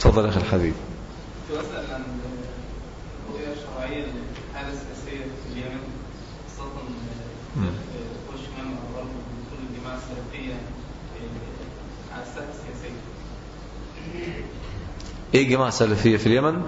تفضل يا أخي الحبيب واسأل عن الرؤية الشرعية للحالة السياسية في اليمن خاصة مم. خش كمان مع برضه دخول الجماعة السلفية آه، على الساحة السياسية. ايه الجماعة السلفية في اليمن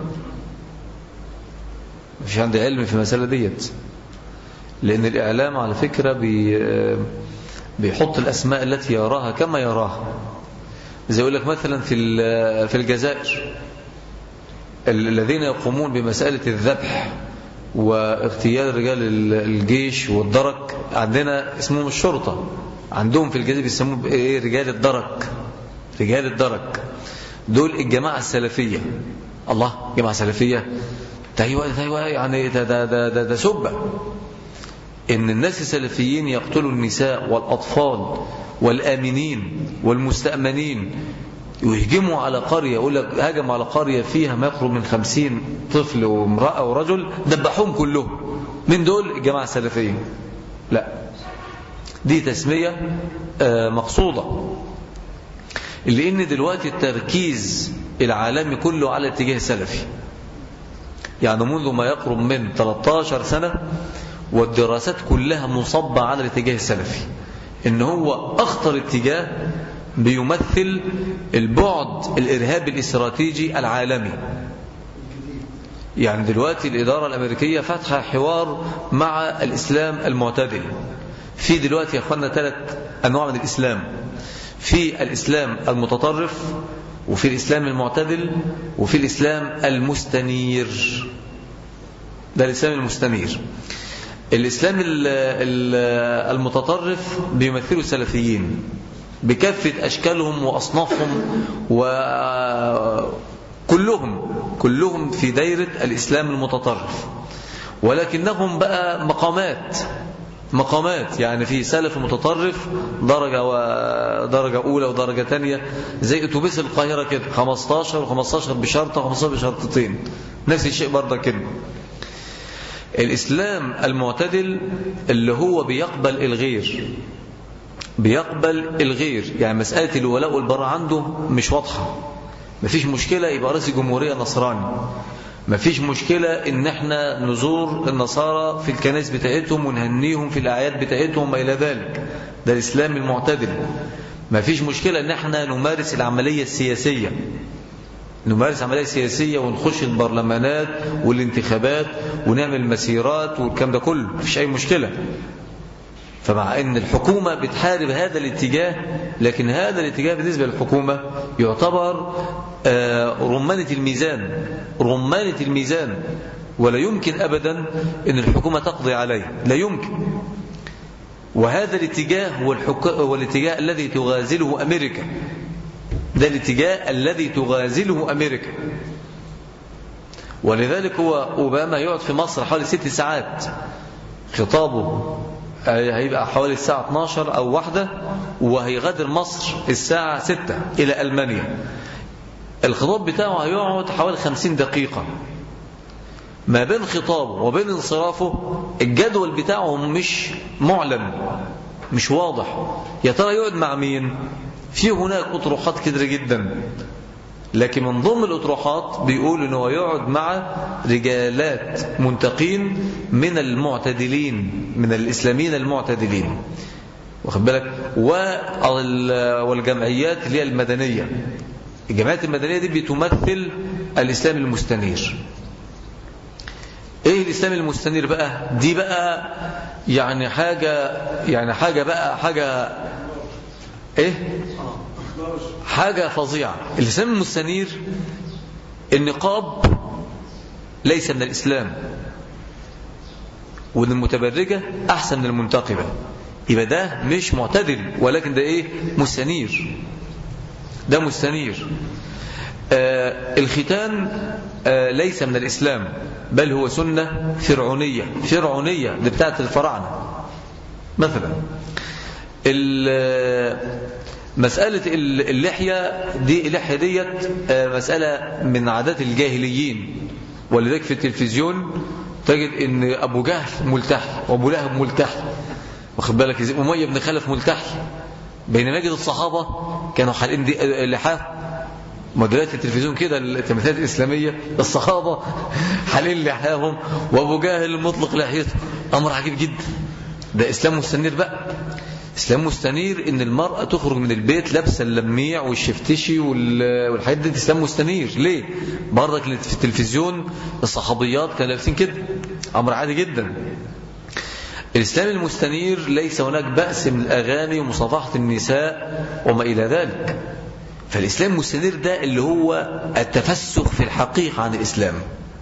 مفيش عندي علم في المسألة ديت لأن الإعلام على فكرة بي بيحط الأسماء التي يراها كما يراها زي يقول لك مثلا في ال- في الجزائر ال- الذين يقومون بمسألة الذبح واغتيال رجال ال- الجيش والدرك عندنا اسمهم الشرطة عندهم في الجزائر بيسموه ايه رجال الدرك رجال الدرك دول الجماعة السلفية الله جماعة سلفية ده ايوه ده ايوه يعني ده ده ده ده, ده سبة ان الناس السلفيين يقتلوا النساء والاطفال والامنين والمستأمنين ويهجموا على قرية يقول لك هجم على قرية فيها ما يقرب من خمسين طفل وامرأة ورجل دبحوهم كلهم من دول الجماعة السلفية لا دي تسمية آه، مقصودة لأن دلوقتي التركيز العالمي كله على اتجاه سلفي يعني منذ ما يقرب من 13 سنة والدراسات كلها مصبة على الاتجاه السلفي ان هو أخطر اتجاه بيمثل البعد الإرهابي الاستراتيجي العالمي يعني دلوقتي الإدارة الأمريكية فاتحة حوار مع الإسلام المعتدل في دلوقتي يا أخوانا ثلاث أنواع من الإسلام في الإسلام المتطرف وفي الإسلام المعتدل وفي الإسلام المستنير ده الإسلام المستنير الإسلام ال- ال- المتطرف بيمثلوا السلفيين بكافة أشكالهم وأصنافهم وكلهم كلهم في دايرة الإسلام المتطرف ولكنهم بقى مقامات مقامات يعني في سلف متطرف درجة ودرجة أولى ودرجة تانية زي أتوبيس القاهرة كده 15 و15 بشرطة و15 بشرطتين نفس الشيء برضه كده الإسلام المعتدل اللي هو بيقبل الغير بيقبل الغير يعني مسألة الولاء والبراء عنده مش واضحة مفيش مشكلة يبقى رئيس الجمهورية نصراني مفيش مشكلة ان احنا نزور النصارى في الكنائس بتاعتهم ونهنيهم في الأعياد بتاعتهم وما إلى ذلك ده الإسلام المعتدل مفيش مشكلة ان احنا نمارس العملية السياسية نمارس عملية سياسية ونخش البرلمانات والانتخابات ونعمل مسيرات والكلام ده كله مفيش أي مشكلة فمع أن الحكومة بتحارب هذا الاتجاه لكن هذا الاتجاه بالنسبة للحكومة يعتبر آه، رمانة الميزان رمانة الميزان ولا يمكن أبدا أن الحكومة تقضي عليه لا يمكن وهذا الاتجاه هو, الحك... هو الاتجاه الذي تغازله أمريكا ده الاتجاه الذي تغازله أمريكا ولذلك هو أوباما يقعد في مصر حوالي ست ساعات خطابه هيبقى حوالي الساعة 12 أو واحدة وهيغادر مصر الساعة 6 إلى ألمانيا الخطاب بتاعه هيقعد حوالي 50 دقيقة ما بين خطابه وبين انصرافه الجدول بتاعه مش معلن مش واضح يا ترى يقعد مع مين في هناك أطروحات كتير جدا لكن من ضمن الأطروحات بيقول أنه يقعد مع رجالات منتقين من المعتدلين من الإسلاميين المعتدلين واخد بالك وال- والجمعيات اللي هي المدنية الجمعيات المدنية دي بتمثل الإسلام المستنير ايه الاسلام المستنير بقى دي بقى يعني حاجة يعني حاجة بقى حاجة ايه حاجة فظيعة الاسلام المستنير النقاب ليس من الاسلام وان المتبرجة احسن من المنتقبة يبقى ده مش معتدل ولكن ده ايه مستنير ده مستنير آه الختان آه ليس من الإسلام بل هو سنة فرعونية فرعونية دي بتاعت الفراعنة مثلا مسألة اللحية دي اللحية ديت آه مسألة من عادات الجاهليين ولذلك في التلفزيون تجد ان ابو جهل ملتحي وابو لهب ملتحي واخد بالك ازاي اميه بن خلف ملتحي بينما يجد الصحابه كانوا حالين دي لحاف ما دلوقتي التلفزيون كده التمثيلات الإسلامية الصحابة حالين لحاهم وأبو جاهل مطلق لحيته أمر عجيب جدا ده إسلام مستنير بقى إسلام مستنير إن المرأة تخرج من البيت لابسة اللميع والشفتشي والحاجات دي إسلام مستنير ليه؟ برضك في التلفزيون الصحابيات كانوا لابسين كده أمر عادي جدا الإسلام المستنير ليس هناك بأس من الأغاني ومصافحة النساء وما إلى ذلك فالإسلام المستنير ده اللي هو التفسخ في الحقيقة عن الإسلام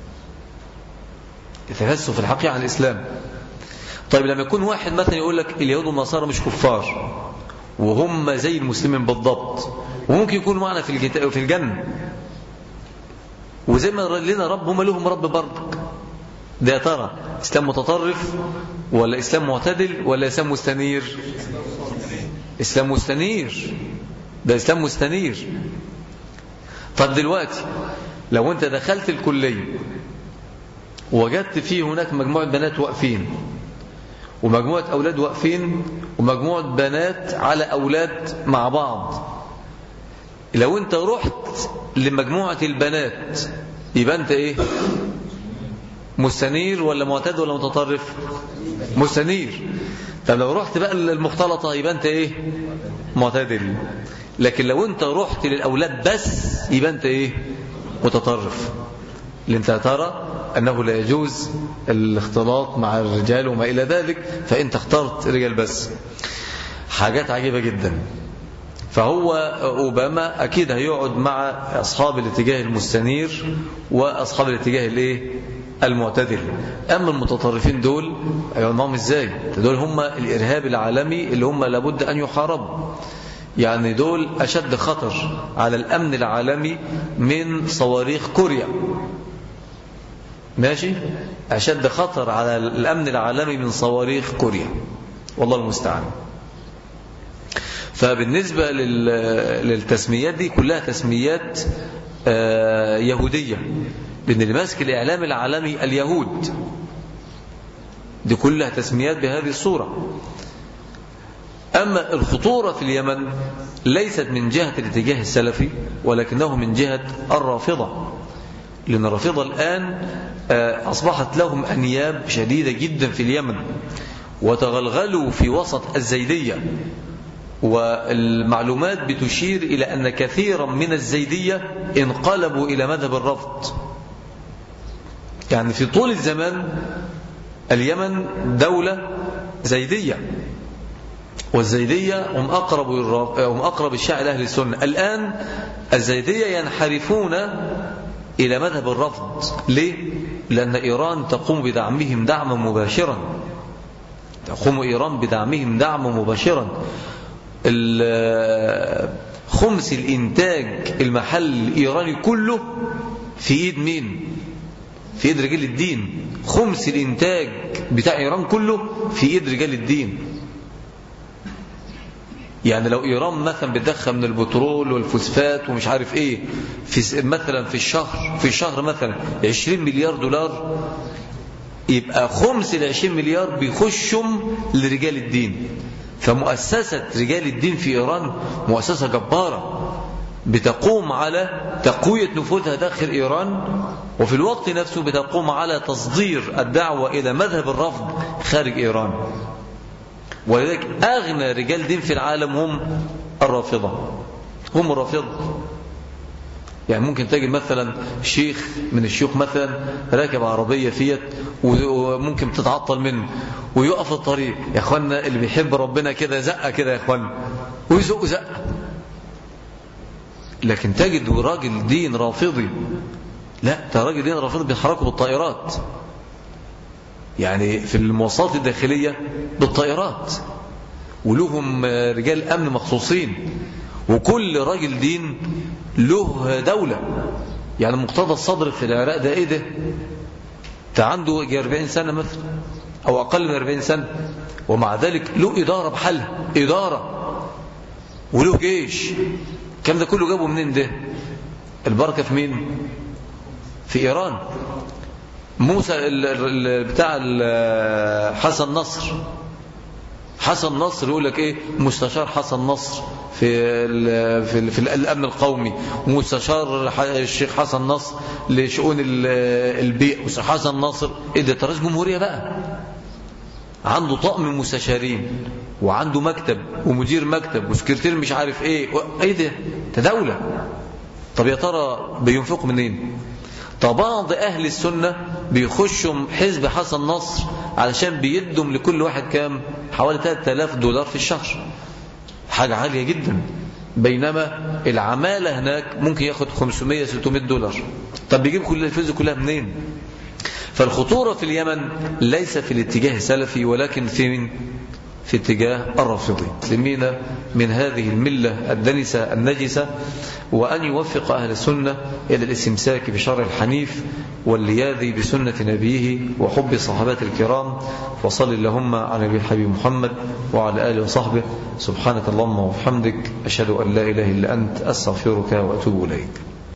التفسخ في الحقيقة عن الإسلام طيب لما يكون واحد مثلا يقول لك اليهود والنصارى مش كفار وهم زي المسلمين بالضبط وممكن يكونوا معنا في في الجنة وزي ما لنا رب هم لهم رب برضك ده يا ترى اسلام متطرف ولا اسلام معتدل ولا اسلام مستنير اسلام مستنير ده اسلام مستنير طب دلوقتي لو انت دخلت الكلية وجدت فيه هناك مجموعة بنات واقفين ومجموعة أولاد واقفين ومجموعة بنات على أولاد مع بعض لو انت رحت لمجموعة البنات يبقى انت ايه مستنير ولا معتد ولا متطرف مستنير طب لو رحت بقى المختلطة يبقى انت ايه معتدل لكن لو انت رحت للأولاد بس يبقى انت ايه متطرف اللي انت ترى أنه لا يجوز الاختلاط مع الرجال وما إلى ذلك فأنت اخترت رجال بس حاجات عجيبة جدا فهو أوباما أكيد هيقعد مع أصحاب الاتجاه المستنير وأصحاب الاتجاه الايه المعتدل أما المتطرفين دول أيها معهم إزاي دول هم الإرهاب العالمي اللي هم لابد أن يحاربوا يعني دول أشد خطر على الأمن العالمي من صواريخ كوريا ماشي أشد خطر على الأمن العالمي من صواريخ كوريا والله المستعان فبالنسبة للتسميات دي كلها تسميات يهودية لأن اللي ماسك الإعلام العالمي اليهود دي كلها تسميات بهذه الصورة أما الخطورة في اليمن ليست من جهة الاتجاه السلفي ولكنه من جهة الرافضة لأن الرافضة الآن أصبحت لهم أنياب شديدة جدا في اليمن وتغلغلوا في وسط الزيدية والمعلومات بتشير إلى أن كثيرا من الزيدية انقلبوا إلى مذهب الرفض يعني في طول الزمان اليمن دولة زيدية والزيدية هم أقرب, هم أقرب الشيعة لأهل السنة الآن الزيدية ينحرفون إلى مذهب الرفض ليه؟ لأن إيران تقوم بدعمهم دعما مباشرا تقوم إيران بدعمهم دعما مباشرا خمس الإنتاج المحل الإيراني كله في إيد مين؟ في إيد رجال الدين خمس الإنتاج بتاع إيران كله في إيد رجال الدين يعني لو إيران مثلا بتدخل من البترول والفوسفات ومش عارف إيه في مثلا في الشهر في الشهر مثلا 20 مليار دولار يبقى خمس ال 20 مليار بيخشم لرجال الدين فمؤسسة رجال الدين في إيران مؤسسة جبارة بتقوم على تقوية نفوذها داخل إيران وفي الوقت نفسه بتقوم على تصدير الدعوة إلى مذهب الرفض خارج إيران ولذلك أغنى رجال دين في العالم هم الرافضة هم الرافضة يعني ممكن تجد مثلا شيخ من الشيوخ مثلا راكب عربية فيت وممكن تتعطل منه ويقف الطريق يا اخوانا اللي بيحب ربنا كده زقة كده يا اخوانا ويزق زقة لكن تجد راجل دين رافضي لا ده راجل دين رافضي بيتحركوا بالطائرات يعني في المواصلات الداخلية بالطائرات ولهم رجال أمن مخصوصين وكل راجل دين له دولة يعني مقتضى الصدر في العراق ده ايه ده ده عنده 40 سنة مثلا او اقل من 40 سنة ومع ذلك له ادارة بحالها ادارة وله جيش الكلام ده كله جابه منين ده البركة في مين في ايران موسى ال ال بتاع ال حسن نصر حسن نصر يقول لك ايه مستشار حسن نصر في ال في, ال في الأمن القومي ومستشار الشيخ حسن نصر لشؤون البيئة والشيخ حسن ناصر إيه ده رئيس جمهورية بقى عنده طقم مستشارين وعنده مكتب ومدير مكتب وسكرتير مش عارف ايه ايه ده ده دولة طب يا ترى بينفقوا منين طب بعض أهل السنة بيخشوا حزب حسن نصر علشان بيدهم لكل واحد كام حوالي 3000 دولار في الشهر حاجة عالية جدا بينما العمالة هناك ممكن ياخد 500 600 دولار طب بيجيب كل الفلوس كلها منين فالخطورة في اليمن ليس في الاتجاه السلفي ولكن في من في اتجاه الرافضي سمينا من هذه الملة الدنسة النجسة وأن يوفق أهل السنة إلى الاستمساك بشرع الحنيف واللياذ بسنة نبيه وحب صحابات الكرام وصل اللهم على نبي الحبيب محمد وعلى آله وصحبه سبحانك اللهم وبحمدك أشهد أن لا إله إلا أنت أستغفرك وأتوب إليك